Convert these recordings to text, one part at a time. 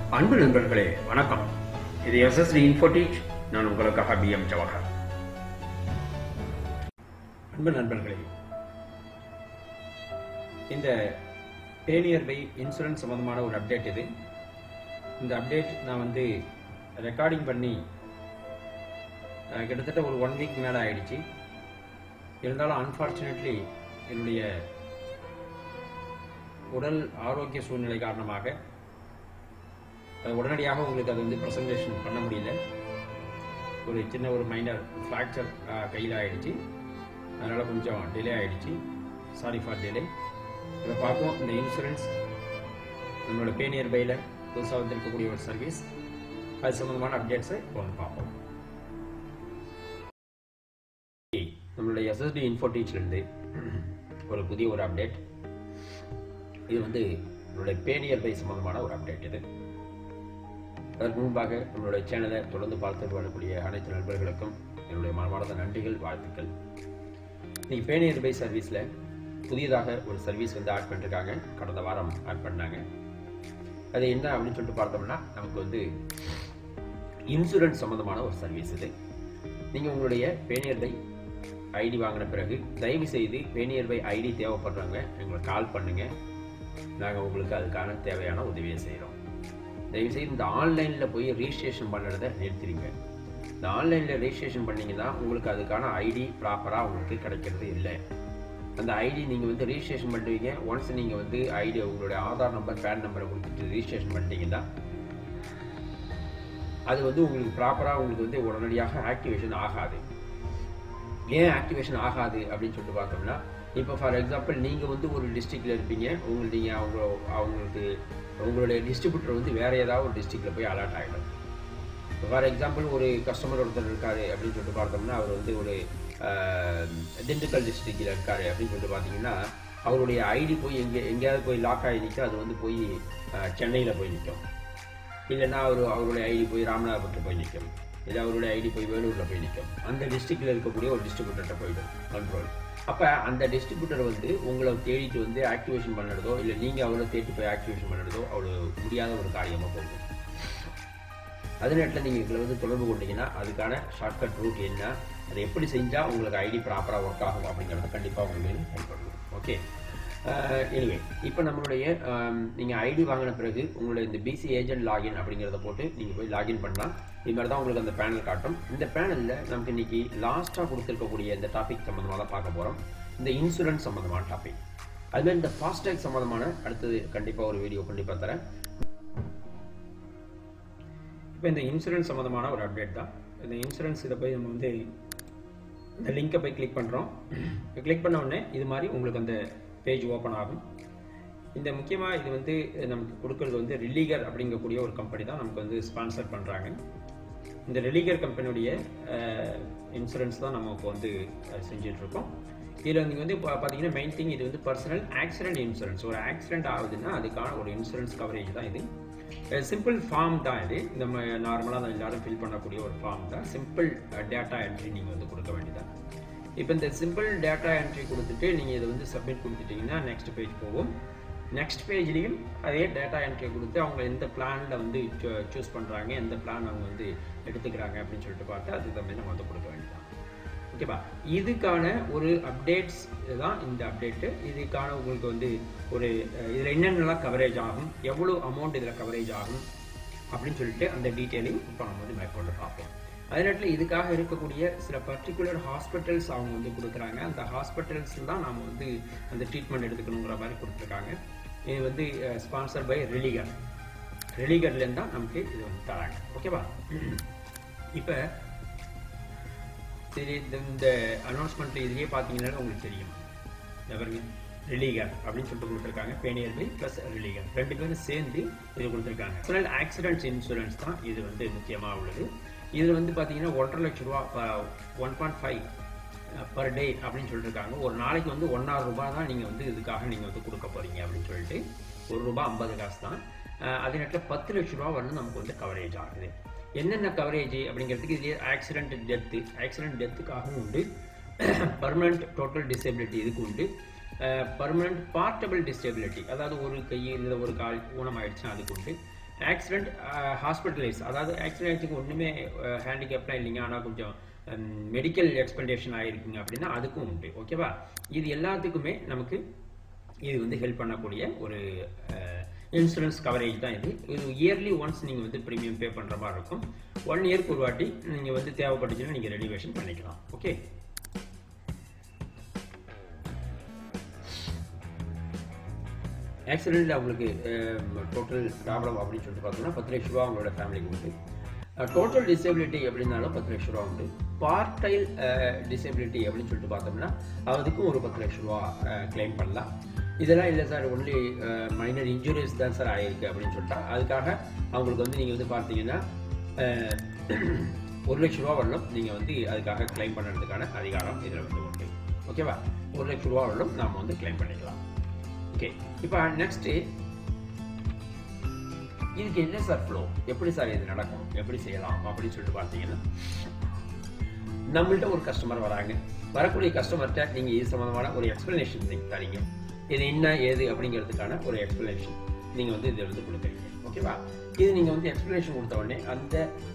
அன்பு நண்பர்களே வணக்கம் இது எஸ்எஸ்டி இன்ஃபோடீச் நான் உங்களுக்காக பி எம் ஜவஹர் அன்பு நண்பர்களே இந்த பேனியர் பை இன்சூரன்ஸ் சம்மந்தமான ஒரு அப்டேட் இது இந்த அப்டேட் நான் வந்து ரெக்கார்டிங் பண்ணி அஹ், கிட்டத்தட்ட ஒரு ஒன் வீக் மேலே ஆயிடுச்சு இருந்தாலும் அன்ஃபார்ச்சுனேட்லி என்னுடைய உடல் ஆரோக்கிய சூழ்நிலை காரணமாக அது உடனடியாக உங்களுக்கு அது வந்து ப்ரெசன்டேஷன் பண்ண முடியல ஒரு சின்ன ஒரு மைனர் ஃப்ராக்சர் கையில் ஆயிடுச்சு அதனால் கொஞ்சம் டிலே ஆயிடுச்சு சாரி ஃபார் டிலே இதை பார்ப்போம் இந்த இன்சூரன்ஸ் நம்மளோட பே நியர்பையில் புதுசாக வந்திருக்கக்கூடிய ஒரு சர்வீஸ் அது சம்மந்தமான அப்டேட்ஸை இப்போ வந்து பார்ப்போம் நம்மளுடைய எஸ்எஸ்டி இன்ஃபோ டீச்சிலேருந்து ஒரு புதிய ஒரு அப்டேட் இது வந்து நம்மளுடைய பே நியர்பை சம்மந்தமான ஒரு அப்டேட் இது அதற்கு முன்பாக நம்மளுடைய சேனலை தொடர்ந்து பார்த்து வரக்கூடிய அனைத்து நண்பர்களுக்கும் என்னுடைய மனமார்ந்த நன்றிகள் வாழ்த்துக்கள் இன்னைக்கு பே நியர்பை சர்வீஸில் புதியதாக ஒரு சர்வீஸ் வந்து ஆட் பண்ணிருக்காங்க கடந்த வாரம் ஆட் பண்ணாங்க அது என்ன அப்படின்னு சொல்லிட்டு பார்த்தோம்னா நமக்கு வந்து இன்சூரன்ஸ் சம்மந்தமான ஒரு சர்வீஸ் இது நீங்கள் உங்களுடைய பேனியர் பை ஐடி வாங்கின பிறகு தயவு செய்து பேனியர் பை ஐடி தேவைப்படுறவங்க எங்களுக்கு கால் பண்ணுங்கள் நாங்கள் உங்களுக்கு அதுக்கான தேவையான உதவியை செய்கிறோம் தயவுசெய்து இந்த ஆன்லைனில் போய் ரிஜிஸ்ட்ரேஷன் பண்ணுறத நிறுத்திடுங்க இந்த ஆன்லைனில் ரெஜிஸ்ட்ரேஷன் பண்ணீங்கன்னா உங்களுக்கு அதுக்கான ஐடி ப்ராப்பராக உங்களுக்கு கிடைக்கிறது இல்லை அந்த ஐடி நீங்கள் வந்து ரிஜிஸ்ட்ரேஷன் பண்ணுவீங்க ஒன்ஸ் நீங்கள் வந்து ஐடி உங்களுடைய ஆதார் நம்பர் பேன் நம்பரை கொடுத்துட்டு ரிஜிஸ்ட்ரேஷன் பண்ணிட்டீங்கன்னா அது வந்து உங்களுக்கு ப்ராப்பராக உங்களுக்கு வந்து உடனடியாக ஆக்டிவேஷன் ஆகாது ஏன் ஆக்டிவேஷன் ஆகாது அப்படின்னு சொல்லிட்டு பார்த்தோம்னா இப்போ ஃபார் எக்ஸாம்பிள் நீங்கள் வந்து ஒரு டிஸ்ட்ரிக்டில் இருப்பீங்க உங்களுக்கு நீங்கள் அவங்க அவங்களுக்கு உங்களுடைய டிஸ்ட்ரிபியூட்டர் வந்து வேறு ஏதாவது ஒரு டிஸ்ட்ரிக்டில் போய் அலர்ட் ஆகிடும் இப்போ ஃபார் எக்ஸாம்பிள் ஒரு கஸ்டமர் ஒருத்தர் இருக்காரு அப்படின்னு சொல்லிட்டு பார்த்தோம்னா அவர் வந்து ஒரு ஆஹ், திண்டுக்கல் டிஸ்ட்ரிக்டில் இருக்காரு அப்படின்னு சொல்லிட்டு பார்த்தீங்கன்னா அவருடைய ஐடி போய் எங்கே எங்கேயாவது போய் லாக் ஆகி நிற்கும் அது வந்து போய் சென்னையில் போய் நிற்கும் இல்லைன்னா அவர் அவருடைய ஐடி போய் ராமநாதபுரத்தில் போய் நிற்கும் இல்லை அவருடைய ஐடி போய் வேலூரில் போய் நிற்கும் அந்த டிஸ்ட்ரிக்டில் இருக்கக்கூடிய ஒரு டிஸ்ட்ரிபியூட்டர்கிட்ட போயிடும் கண்ட்ரோல் அப்போ அந்த டிஸ்ட்ரிபியூட்டர் வந்து உங்களை தேடிட்டு வந்து ஆக்டிவேஷன் பண்ணுறதோ இல்லை நீங்கள் அவரை தேடி போய் ஆக்டிவேஷன் பண்ணுறதோ அவ்வளோ முடியாத ஒரு காரியமாக போகும் அதே நேரத்தில் நீங்கள் இதில் வந்து தொடர்பு கொண்டீங்கன்னா அதுக்கான ஷார்ட்கட் ரூட் என்ன அதை எப்படி செஞ்சால் உங்களுக்கு ஐடி ப்ராப்பராக ஒர்க் ஆகும் அப்படிங்கிறத கண்டிப்பாக உங்களுக்கு ஹெல்ப் பண்ணுவோம் ஓகே எனிவே இப்போ நம்மளுடைய நீங்கள் ஐடி வாங்கின பிறகு உங்களுடைய இந்த பிசி ஏஜென்ட் லாகின் அப்படிங்கிறத போட்டு நீங்கள் போய் லாகின் பண்ணலாம் இது மாதிரி தான் உங்களுக்கு அந்த பேனல் காட்டும் இந்த பேனலில் நமக்கு இன்னைக்கு லாஸ்ட்டாக கொடுத்துருக்கக்கூடிய இந்த டாபிக் சம்மந்தமாக தான் பார்க்க போகிறோம் இந்த இன்சூரன்ஸ் சம்மந்தமான டாபிக் அதுமாதிரி இந்த ஃபாஸ்டேக் சம்மந்தமான அடுத்தது கண்டிப்பாக ஒரு வீடியோ கண்டிப்பாக தரேன் இப்போ இந்த இன்சூரன்ஸ் சம்மந்தமான ஒரு அப்டேட் தான் இந்த இன்சூரன்ஸ் இதை போய் நம்ம வந்து இந்த லிங்கை போய் கிளிக் பண்ணுறோம் கிளிக் பண்ண உடனே இது மாதிரி உங்களுக்கு அந்த பேஜ் ஓப்பன் ஆகும் இந்த முக்கியமாக இது வந்து நமக்கு கொடுக்கறது வந்து ரிலீகர் அப்படிங்கக்கூடிய ஒரு கம்பெனி தான் நமக்கு வந்து ஸ்பான்சர் பண்ணுறாங்க இந்த ரிலீகர் கம்பெனியுடைய இன்சூரன்ஸ் தான் நம்ம இப்போ வந்து அஹ், செஞ்சுட்டு இருக்கோம் இதில் நீங்கள் வந்து இப்போ பார்த்தீங்கன்னா மெயின் திங் இது வந்து பர்சனல் ஆக்சிடென்ட் இன்சூரன்ஸ் ஒரு ஆக்சிடென்ட் ஆகுதுன்னா அதுக்கான ஒரு இன்சூரன்ஸ் கவரேஜ் தான் இது சிம்பிள் ஃபார்ம் தான் இது நம்ம நார்மலாக தான் எல்லாரும் ஃபில் பண்ணக்கூடிய ஒரு ஃபார்ம் தான் சிம்பிள் டேட்டா என்ட்ரி நீங்கள் வந்து கொடுக்க வேண்டியதான் இப்போ இந்த சிம்பிள் டேட்டா என்ட்ரி கொடுத்துட்டு நீங்கள் இதை வந்து சப்மிட் கொடுத்துட்டீங்கன்னா நெக்ஸ்ட் பேஜ் போகும் நெக்ஸ்ட் பேஜ்லேயும் அதே டேட்டா என்ட்ரி கொடுத்து அவங்க எந்த பிளானில் வந்து சூஸ் பண்ணுறாங்க எந்த பிளான் அவங்க வந்து எடுத்துக்கிறாங்க அப்படின்னு சொல்லிட்டு பார்த்து அதுக்கு தகுந்த நம்ம வந்து கொடுக்க வேண்டியதான் ஓகேவா இதுக்கான ஒரு அப்டேட்ஸ் தான் இந்த அப்டேட்டு இதுக்கான உங்களுக்கு வந்து ஒரு அஹ், இதில் என்னென்னலாம் கவரேஜ் ஆகும் எவ்வளோ அமௌண்ட் இதில் கவரேஜ் ஆகும் அப்படின்னு சொல்லிட்டு அந்த டீட்டெயிலிங் இப்போ நம்ம வந்து மேற்கொண்டு பார்ப்போம் அதே நேரத்தில் இதுக்காக இருக்கக்கூடிய சில பர்டிகுலர் ஹாஸ்பிட்டல்ஸ் அவங்க வந்து கொடுக்குறாங்க அந்த ஹாஸ்பிட்டல்ஸ் தான் நாம் வந்து அந்த ட்ரீட்மெண்ட் எடுத்துக்கணுங்கிற மாதிரி கொடுத்துருக்காங்க இது வந்து ஸ்பான்சர் பை ரிலிகர் ரிலிகர்லேருந்து தான் நமக்கு இது வந்து தராங்க ஓகேவா இப்போ சரி இந்த- இந்த அனௌன்ஸ்மெண்ட் இதுலேயே பார்த்தீங்கன்னா உங்களுக்கு தெரியும் இந்த பாருங்க ரிலீகர் அப்படின்னு சொல்லிட்டு கொடுத்துருக்காங்க பேனியர் பை ப்ளஸ் ரிலீகர் ரெண்டு பேரும் சேர்ந்து இது கொடுத்துருக்காங்க பர்சனல் ஆக்சிடென்ட்ஸ் இன்சூரன்ஸ் தான் இது வந்து முக்கியமாக உள்ளது இதில் வந்து பார்த்தீங்கன்னா ஒன்றரை லட்ச ரூபா one point five per day அப்படின்னு சொல்லியிருக்காங்க ஒரு நாளைக்கு வந்து ஒன்றாயிரம் ரூபாய் தான் நீங்கள் வந்து இதுக்காக நீங்கள் வந்து கொடுக்க போகிறீங்க அப்படின்னு சொல்லிட்டு ஒரு ரூபா ஐம்பது காசு தான் அஹ் அதே நேரத்தில் பத்து லட்ச ரூபா வந்து நமக்கு வந்து கவரேஜ் ஆகுது என்னென்ன கவரேஜ் அப்படிங்கிறதுக்கு இதுலேயே ஆக்சிடென்ட் டெத்து ஆக்சிடென்ட் டெத்துக்காகவும் உண்டு பர்மனண்ட் டோட்டல் டிசேபிலிட்டி இதுக்கு உண்டு பர்மனண்ட் பார்ட்டபிள் டிசேபிலிட்டி அதாவது ஒரு கை இல்லை ஒரு கால் ஊனமாயிடுச்சுன்னா அதுக்கு உண்டு ஆக்சிடென்ட் ஹாஸ்பிட்டலைஸ் அதாவது ஆக்சிடென்ட்டுக்கு ஒன்றுமே ஹேண்டிகேப்லாம் இல்லைங்க ஆனால் கொஞ்சம் மெடிக்கல் எக்ஸ்பெண்டேஷன் ஆகிருக்குங்க அப்படின்னா அதுக்கும் உண்டு ஓகேவா இது எல்லாத்துக்குமே நமக்கு இது வந்து ஹெல்ப் பண்ணக்கூடிய ஒரு இன்சூரன்ஸ் கவரேஜ் தான் இது இது இயர்லி ஒன்ஸ் நீங்கள் வந்து ப்ரீமியம் பே பண்ணுற மாதிரி இருக்கும் ஒன் இயர்க்கு ஒரு வாட்டி நீங்கள் வந்து தேவைப்பட்டுச்சுன்னா நீங்கள் ரெனிவேஷன் பண்ணிக்கலாம் ஓகே ஆக்சிடென்ட்டில் அவங்களுக்கு டோட்டல் ப்ராப்ளம் அப்படின்னு சொல்லிட்டு பார்த்தோம்னா பத்து லட்ச ரூபா அவங்களோட ஃபேமிலிக்கு உண்டு டோட்டல் டிசேபிலிட்டி எப்படின்னாலும் பத்து லட்ச ரூபா உண்டு பார்டைல் டிசேபிலிட்டி அப்படின்னு சொல்லிட்டு பார்த்தோம்னா அதுக்கும் ஒரு பத்து லட்ச ரூபா கிளைம் பண்ணலாம் இதெல்லாம் இல்லை சார் ஒன்லி மைனர் இன்ஜுரிஸ் தான் சார் ஆகிருக்கு அப்படின்னு சொல்லிட்டா அதுக்காக அவங்களுக்கு வந்து நீங்கள் வந்து பார்த்தீங்கன்னா ஒரு லட்ச ரூபா வரலும் நீங்கள் வந்து அதுக்காக கிளைம் பண்ணுறதுக்கான அதிகாரம் இதில் வந்து உண்டு ஓகேவா ஒரு லட்ச ரூபா வரலும் நாம் வந்து கிளைம் பண்ணிக்கலாம் ஓகே இப்போ நெக்ஸ்ட்டு இதுக்கு என்ன சார் ஃப்ளோ எப்படி சார் இது நடக்கும் எப்படி செய்யலாம் அப்படின்னு சொல்லிட்டு பார்த்தீங்கன்னா நம்மள்ட்ட ஒரு கஸ்டமர் வராங்க வரக்கூடிய கஸ்டமர்கிட்ட நீங்கள் இது சம்மந்தமான ஒரு எக்ஸ்ப்ளனேஷன் நீங்கள் தரீங்க இது என்ன ஏது அப்படிங்கிறதுக்கான ஒரு எக்ஸ்ப்ளனேஷன் நீங்கள் வந்து இதில் வந்து கொடுக்குறீங்க ஓகேவா இது நீங்கள் வந்து எக்ஸ்ப்ளனேஷன் கொடுத்த உடனே அந்த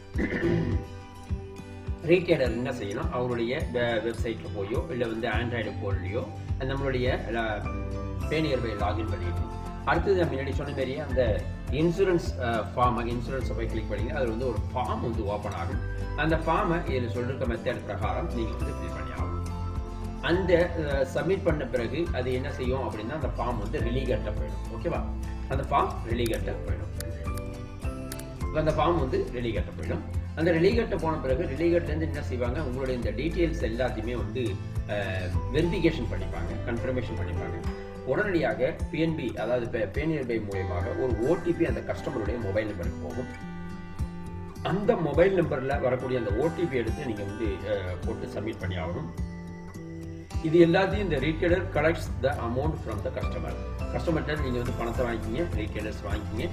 ரீட்டைலர் என்ன செய்யணும் அவருடைய வெப்சைட்டில் போயோ இல்லை வந்து ஆண்ட்ராய்டு போன்லையோ நம்மளுடைய பேனியர் பை லாகின் பண்ணிட்டு அடுத்தது நான் முன்னாடி சொன்ன மாதிரியே அந்த இன்சூரன்ஸ் ஃபார்மை இன்சூரன்ஸை போய் கிளிக் பண்ணிங்க அதில் வந்து ஒரு ஃபார்ம் வந்து ஓப்பன் ஆகும் அந்த ஃபார்மை இதில் சொல்லிருக்க மெத்தட் பிரகாரம் நீங்கள் வந்து ஃபில் பண்ணி ஆகணும் அந்த சப்மிட் பண்ண பிறகு அது என்ன செய்யும் அப்படின்னா அந்த ஃபார்ம் வந்து ரிலீகர்ட்ட போயிடும் ஓகேவா அந்த ஃபார்ம் ரிலீகர்ட்ட போயிடும் அந்த ஃபார்ம் வந்து ரிலீகர்ட்ட போயிடும் அந்த ரிலீகர்ட்ட போன பிறகு ரிலீகர்ட்லேருந்து என்ன செய்வாங்க உங்களுடைய இந்த டீட்டெயில்ஸ் எல்லாத்தையுமே வந்து வெரிஃபிகேஷன் பண்ணிப்பாங்க கன்ஃபர்மேஷன் பண்ணிப்பாங்க உடனடியாக பிஎன்பி அதாவது பேனியர் பை மூலியமாக ஒரு ஓடிபி அந்த கஸ்டமருடைய மொபைல் நம்பருக்கு போகும் அந்த மொபைல் நம்பரில் வரக்கூடிய அந்த ஓடிபி எடுத்து நீங்கள் வந்து போட்டு சப்மிட் பண்ணி ஆகணும் இது எல்லாத்தையும் இந்த retailer collects the amount from the customer கஸ்டமர்கிட்ட நீங்கள் வந்து பணத்தை வாங்கிக்கிங்க ரீட்டைலர்ஸ் வாங்கிக்கிங்க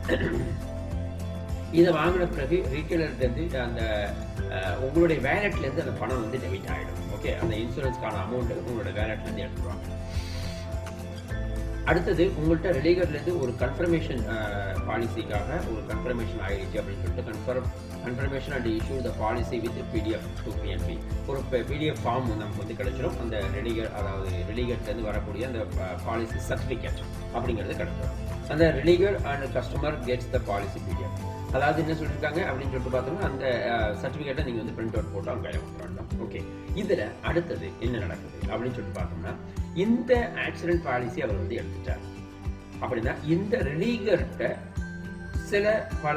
இதை வாங்கின பிறகு ரீட்டைலர்லேருந்து அந்த உங்களுடைய வேலட்லேருந்து அந்த பணம் வந்து டெபிட் ஆகிடும் ஓகே அந்த இன்சூரன்ஸ்க்கான அமௌண்ட் உங்களோட வேலட்லேருந்து எடுத்துருவாங்க அடுத்தது உங்கள்கிட்ட ரிலீகர்லேருந்து ஒரு கன்ஃபர்மேஷன் பாலிசிக்காக ஒரு கன்ஃபர்மேஷன் ஆகிடுச்சு அப்படின்னு சொல்லிட்டு confirm confirmation and issue the policy with PDF to PNB ஒரு பிடிஎஃப் ஃபார்ம் நமக்கு வந்து கிடைச்சிடும் அந்த ரிலீகர் அதாவது ரிலீகர்லேருந்து வரக்கூடிய அந்த பாலிசி சர்டிஃபிகேட் அப்படிங்கிறது கிடைச்சிடும் அந்த Religare and customer gets the policy PDF அதாவது என்ன சொல்லியிருக்காங்க அப்படின்னு சொல்லிட்டு பார்த்தோம்னா அந்த சர்டிஃபிகேட்டை நீங்கள் வந்து பிரிண்ட் அவுட் போட்டு அவங்க கையில் கொடுத்துருவாங்க ஓகே இதில் அடுத்தது என்ன நடக்குது அப்படின்னு சொல்லிட்டு பார்த்தோம்னா இந்த ஆக்சிடென்ட் பாலிசி அவர் வந்து எடுத்துட்டார் அப்படின்னா இந்த ரிலீகர்கிட்ட சில பல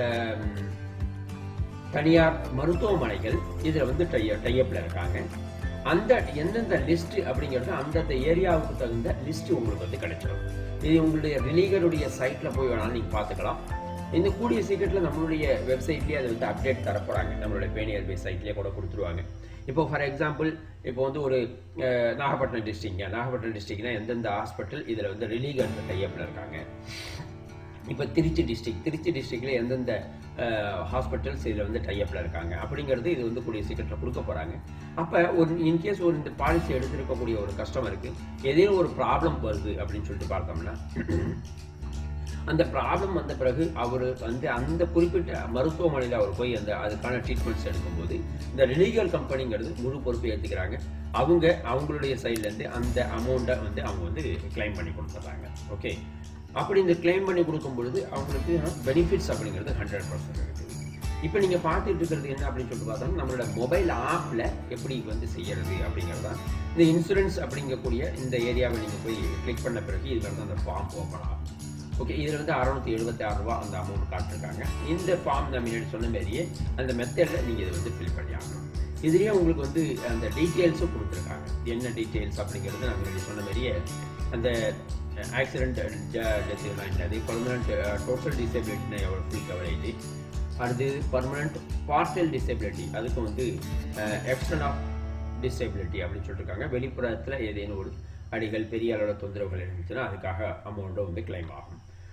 தனியார் மருத்துவமனைகள் இதில் வந்து டை டையப்பில் இருக்காங்க அந்த எந்தெந்த லிஸ்ட் அப்படிங்கிறது அந்தந்த ஏரியாவுக்கு தகுந்த லிஸ்ட் உங்களுக்கு வந்து கிடைச்சிடும் இது உங்களுடைய ரிலீகருடைய சைட்டில் போய் வேணாலும் நீங்கள் பார்த்துக்கலாம் இந்த கூடிய சீக்கிரத்தில் நம்மளுடைய வெப்சைட்லேயே அதை வந்து அப்டேட் தரப்போகிறாங்க நம்மளுடைய பேனியர் பே சைட்லேயே கூட கொடுத்துருவாங்க இப்போ ஃபார் எக்ஸாம்பிள் இப்போ வந்து ஒரு நாகப்பட்டினம் டிஸ்ட்ரிக்ங்க நாகப்பட்டினம் டிஸ்ட்ரிக்னா எந்தெந்த ஹாஸ்பிட்டல் இதில் வந்து ரிலீகர் டைப்பில் இருக்காங்க இப்போ திருச்சி டிஸ்ட்ரிக்ட் திருச்சி டிஸ்ட்ரிக்டில் எந்தெந்த ஹாஸ்பிட்டல்ஸ் இதில் வந்து டைப்பில் இருக்காங்க அப்படிங்கிறது இது வந்து கூடிய சீக்கிரத்தில் கொடுக்க போகிறாங்க அப்போ ஒரு இன்கேஸ் ஒரு இந்த பாலிசி எடுத்திருக்கக்கூடிய ஒரு கஸ்டமருக்கு ஏதேனும் ஒரு ப்ராப்ளம் வருது அப்படின்னு சொல்லிட்டு பார்த்தோம்னா அந்த ப்ராப்ளம் வந்த பிறகு அவர் வந்து அந்த குறிப்பிட்ட மருத்துவமனையில் அவர் போய் அந்த அதுக்கான ட்ரீட்மெண்ட்ஸ் எடுக்கும்போது இந்த ரிலீகல் கம்பெனிங்கிறது முழு பொறுப்பை ஏற்றுக்கிறாங்க அவங்க அவங்களுடைய சைட்லேருந்து அந்த அமௌண்ட்டை வந்து அவங்க வந்து கிளைம் பண்ணி கொடுத்துட்றாங்க ஓகே அப்படி இந்த கிளைம் பண்ணி கொடுக்கும் பொழுது அவங்களுக்கு பெனிஃபிட்ஸ் அப்படிங்கிறது ஹண்ட்ரட் பர்சன்ட் இருக்குது இப்போ நீங்கள் பார்த்துட்டு இருக்கிறது என்ன அப்படின்னு சொல்லிட்டு பார்த்தோம்னா நம்மளோட மொபைல் ஆப்பில் எப்படி வந்து செய்யறது அப்படிங்கிறது தான் இந்த இன்சூரன்ஸ் அப்படிங்கக்கூடிய இந்த ஏரியாவை நீங்கள் போய் கிளிக் பண்ண பிறகு இதில் வந்து அந்த ஃபார்ம் ஓப்பன் ஆகும் ஓகே இதில் வந்து அறுநூத்தி எழுபத்தி ஆறு ரூபா அந்த அமௌண்ட் காட்டிருக்காங்க இந்த ஃபார்ம் நான் முன்னாடி சொன்ன மாதிரியே அந்த மெத்தடில் நீங்கள் இதை வந்து ஃபில் பண்ணி ஆகணும் இதுலேயே உங்களுக்கு வந்து அந்த டீட்டெயில்ஸும் கொடுத்துருக்காங்க என்ன டீட்டெயில்ஸ் அப்படிங்கிறது நான் முன்னாடி சொன்ன மாதிரியே அந்த ஆக்சிடென்ட் டெத் அது பர்மனண்ட் டோட்டல் டிசேபிலிட்டினா எவ்வளோ ஃபுல் கவரேஜ் அடுத்து பர்மனண்ட் பார்ஷியல் டிசேபிலிட்டி அதுக்கு வந்து எக்ஸ்டன் ஆஃப் டிசேபிலிட்டி அப்படின்னு சொல்லியிருக்காங்க வெளிப்புறத்தில் ஏதேனும் ஒரு அடிகள் பெரிய அளவில் தொந்தரவுகள் இருந்துச்சுன்னா அதுக்காக அமௌண்ட்டும் வந்து கிளைம் ஆகும்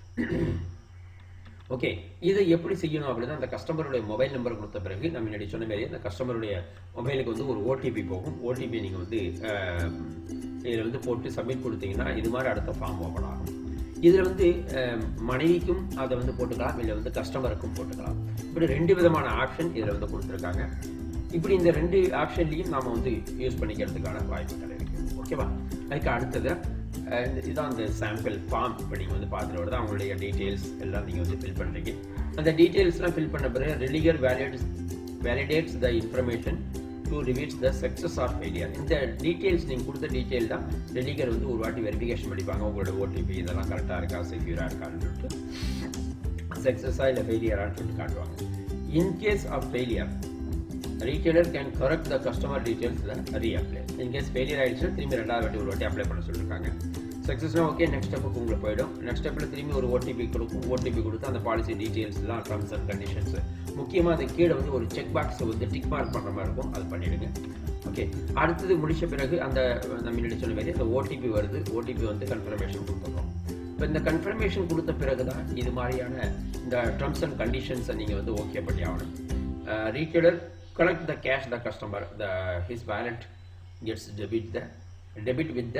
ஓகே இதை எப்படி செய்யணும் அப்படின்னா அந்த கஸ்டமருடைய மொபைல் நம்பர் கொடுத்த பிறகு நம்ம முன்னாடி சொன்ன மாதிரி அந்த கஸ்டமருடைய மொபைலுக்கு வந்து ஒரு ஓடிபி போகும் ஓடிபி நீங்கள் வந்து இதில் வந்து போட்டு சப்மிட் கொடுத்தீங்கன்னா இது மாதிரி அடுத்த ஃபார்ம் ஓப்பன் ஆகும் இதில் வந்து அஹ், மனைவிக்கும் அதை வந்து போட்டுக்கலாம் இல்லை வந்து கஸ்டமருக்கும் போட்டுக்கலாம் இப்படி ரெண்டு விதமான ஆப்ஷன் இதில் வந்து கொடுத்துருக்காங்க இப்படி இந்த ரெண்டு ஆப்ஷன்லையும் நாம வந்து யூஸ் பண்ணிக்கிறதுக்கான வாய்ப்புகள் இருக்கு ஓகேவா அதுக்கு அடுத்தது அஹ், இந்த இதான் அந்த சாம்பிள் ஃபார்ம் இப்போ நீங்கள் வந்து பார்த்துட்டு வருது அவங்களுடைய டீட்டெயில்ஸ் எல்லாம் நீங்கள் வந்து ஃபில் பண்ணுறீங்க அந்த டீட்டெயில்ஸ்லாம் ஃபில் பண்ண பிறகு Religare validates validates the information to reverts the success or failure இந்த டீட்டெயில்ஸ் நீங்கள் கொடுத்த டீட்டெயில் தான் ரெலிகர் வந்து ஒரு வாட்டி வெரிஃபிகேஷன் பண்ணிப்பாங்க உங்களோட ஓடிபி இதெல்லாம் கரெக்டாக இருக்கா செக்யூராக இருக்கான்னு சொல்லிட்டு சக்ஸஸாக இல்லை ஃபெயிலியரான்னு சொல்லிட்டு காட்டுவாங்க in case of failure retailer can correct the customer details reapply in case failure ஆயிடுச்சுன்னா திரும்பி ரெண்டாவது வாட்டி ஒரு வாட்டி அப்ளை பண்ண சொல்லியிருக்காங்க சக்ஸஸ்னா ஓகே நெக்ஸ்ட் ஸ்டெப்புக்கு உங்களுக்கு போயிடும் நெக்ஸ்ட் ஸ்டெப்பில் திரும்பி ஒரு ஓடிபி கொடுக்கும் ஓடிபி கொடுத்து அந்த பாலிசி டீட்டெயில்ஸ்லாம் டர்ம்ஸ் அண்ட் கண்டிஷன்ஸ் முக்கியமாக அது கீழே வந்து ஒரு செக் பாக்ஸை வந்து டிக் மார்க் பண்ணுற மாதிரி இருக்கும் அது பண்ணிவிடுங்க ஓகே அடுத்தது முடிச்ச பிறகு அந்த நம்ம முன்னாடி சொன்ன மாதிரி அந்த ஓடிபி வருது ஓடிபி வந்து கன்ஃபர்மேஷன் கொடுத்துருக்கோம் இப்போ இந்த கன்ஃபர்மேஷன் கொடுத்த பிறகு தான் இது மாதிரியான இந்த டர்ம்ஸ் அண்ட் கண்டிஷன்ஸை நீங்கள் வந்து ஓகே பண்ணி ஆகணும் retailer collect the cash the customer the his wallet gets debit the debit with the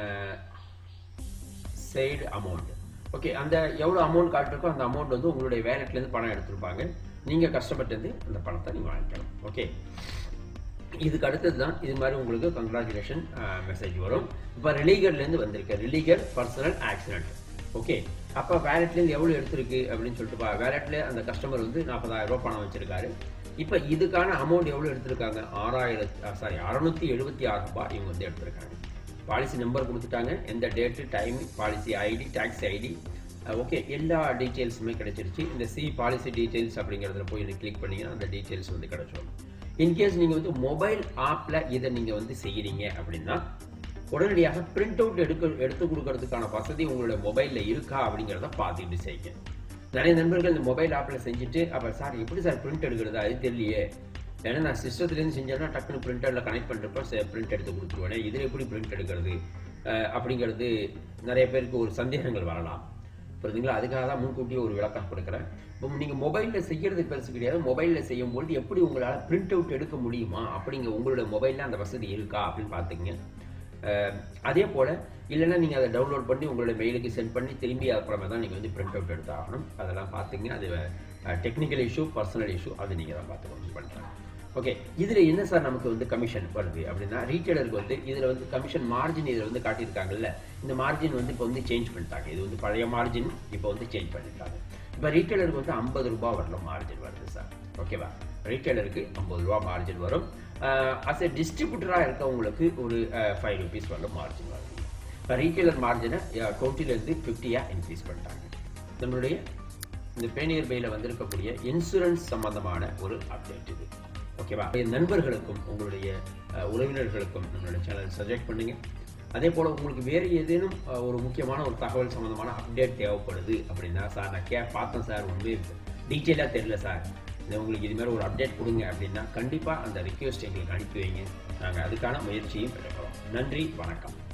side amount okay அந்த எவ்வளோ அமௌண்ட் காட்டிருக்கோ அந்த அமௌண்ட் வந்து உங்களுடைய வேலட்லேருந்து பணம் எடுத்திருப்பாங்க நீங்கள் கஷ்டப்பட்டது அந்த பணத்தை நீங்கள் வாங்கிக்கணும் ஓகே இதுக்கு அடுத்தது தான் இது மாதிரி உங்களுக்கு கங்க்ராச்சுலேஷன் மெசேஜ் வரும் இப்போ ரிலீகர்லேருந்து வந்திருக்கு ரிலீகர் பர்சனல் ஆக்சிடென்ட் ஓகே அப்போ வேலட்லேருந்து எவ்வளோ எடுத்திருக்கு அப்படின்னு சொல்லிட்டு பா வேலட்டில் அந்த கஸ்டமர் வந்து நாற்பதாயிரம் ரூபாய் பணம் வச்சிருக்காரு இப்போ இதுக்கான அமௌண்ட் எவ்வளோ எடுத்திருக்காங்க ஆறாயிரத்தி சாரி அறநூற்றி எழுபத்தி ஆறு ரூபாய் இவங்க வந்து எடுத்திருக்காங்க பாலிசி நம்பர் கொடுத்துட்டாங்க எந்த date time policy ID tax ID okay எல்லா டீட்டெயில்ஸுமே கிடைச்சிருச்சு இந்த சி பாலிசி டீட்டெயில்ஸ் அப்படிங்கிறதுல போய் கிளிக் பண்ணீங்கன்னா அந்த டீட்டெயில்ஸ் வந்து கிடைச்சிடும் இன்கேஸ் நீங்கள் வந்து மொபைல் ஆப்பில் இதை நீங்கள் வந்து செய்கிறீங்க அப்படின்னா உடனடியாக பிரிண்ட் அவுட் எடுக்க எடுத்து கொடுக்கறதுக்கான வசதி உங்களோட மொபைலில் இருக்கா அப்படிங்கிறத பார்த்துட்டு செய்யுங்க நிறைய நண்பர்கள் இந்த மொபைல் ஆப்பில் செஞ்சுட்டு அப்போ சார் எப்படி சார் பிரிண்ட் எடுக்கிறது அது தெரியலையே ஏன்னா நான் சிஸ்டத்துலேருந்து செஞ்சேன்னா டக்குனு பிரிண்டரில் கனெக்ட் பண்ணுறப்ப பிரிண்ட் எடுத்து கொடுத்துருவேன் இதில் எப்படி பிரிண்ட் எடுக்கிறது அஹ் அப்படிங்கிறது நிறைய பேருக்கு ஒரு சந்தேகங்கள் வரலாம் புரியுதுங்களா அதுக்காக தான் முன்கூட்டியே ஒரு விளக்கம் கொடுக்குறேன் இப்போ நீங்கள் மொபைலில் செய்யறதுக்கு பெருசு கிடையாது மொபைலில் செய்யும்போது எப்படி உங்களால் பிரிண்ட் அவுட் எடுக்க முடியுமா அப்படிங்க உங்களோட மொபைலில் அந்த வசதி இருக்கா அப்படின்னு பார்த்துங்க அஹ் அதே போல் இல்லைன்னா நீங்கள் அதை டவுன்லோட் பண்ணி உங்களோட மெயிலுக்கு சென்ட் பண்ணி திரும்பி அப்புறமா தான் நீங்கள் வந்து பிரிண்ட் அவுட் எடுத்து ஆகணும் அதெல்லாம் பார்த்துங்க அது டெக்னிக்கல் இஷ்யூ பர்சனல் இஷ்யூ அது நீங்கள் தான் பார்த்து பண்ணுறேன் ஓகே இதில் என்ன சார் நமக்கு வந்து கமிஷன் வருது அப்படின்னா ரீட்டைலருக்கு வந்து இதில் வந்து கமிஷன் மார்ஜின் இதில் வந்து காட்டியிருக்காங்கல்ல இந்த மார்ஜின் வந்து இப்போ வந்து சேஞ்ச் பண்ணிட்டாங்க இது வந்து பழைய மார்ஜின் இப்போ வந்து சேஞ்ச் பண்ணிட்டாங்க இப்போ ரீட்டைலருக்கு வந்து ஐம்பது ரூபாய் வரலாம் மார்ஜின் வருது சார் ஓகேவா ரீட்டைலருக்கு ஐம்பது ரூபா மார்ஜின் வரும் அஸ் எ டிஸ்ட்ரிபியூட்டராக இருக்கவங்களுக்கு ஒரு ஃபைவ் ருபீஸ் வரலும் மார்ஜின் வருது இப்போ ரீட்டைலர் மார்ஜினை டுவெண்ட்டிலேருந்து ஃபிஃப்டியாக இன்க்ரீஸ் பண்ணிட்டாங்க நம்மளுடைய இந்த பேனியர் பையில் வந்திருக்கக்கூடிய இன்சூரன்ஸ் சம்பந்தமான ஒரு அப்டேட் இது ஓகேவா என் நண்பர்களுக்கும் உங்களுடைய அஹ், உறவினர்களுக்கும் நம்மளுடைய சேனல் சஜெக்ட் பண்ணுங்க அதே போல் உங்களுக்கு வேறு ஏதேனும் அஹ், ஒரு முக்கியமான ஒரு தகவல் சம்மந்தமான அப்டேட் தேவைப்படுது அப்படின்னா சார் நான் கே பார்த்தேன் சார் ஒன்றுமே டீட்டெயிலாக தெரியல சார் இந்த உங்களுக்கு இது மாதிரி ஒரு அப்டேட் கொடுங்க அப்படின்னா கண்டிப்பாக அந்த ரிக்வெஸ்ட் எங்களுக்கு அனுப்பி வைங்க நாங்கள் அதுக்கான முயற்சியும் எடுக்கிறோம் நன்றி வணக்கம்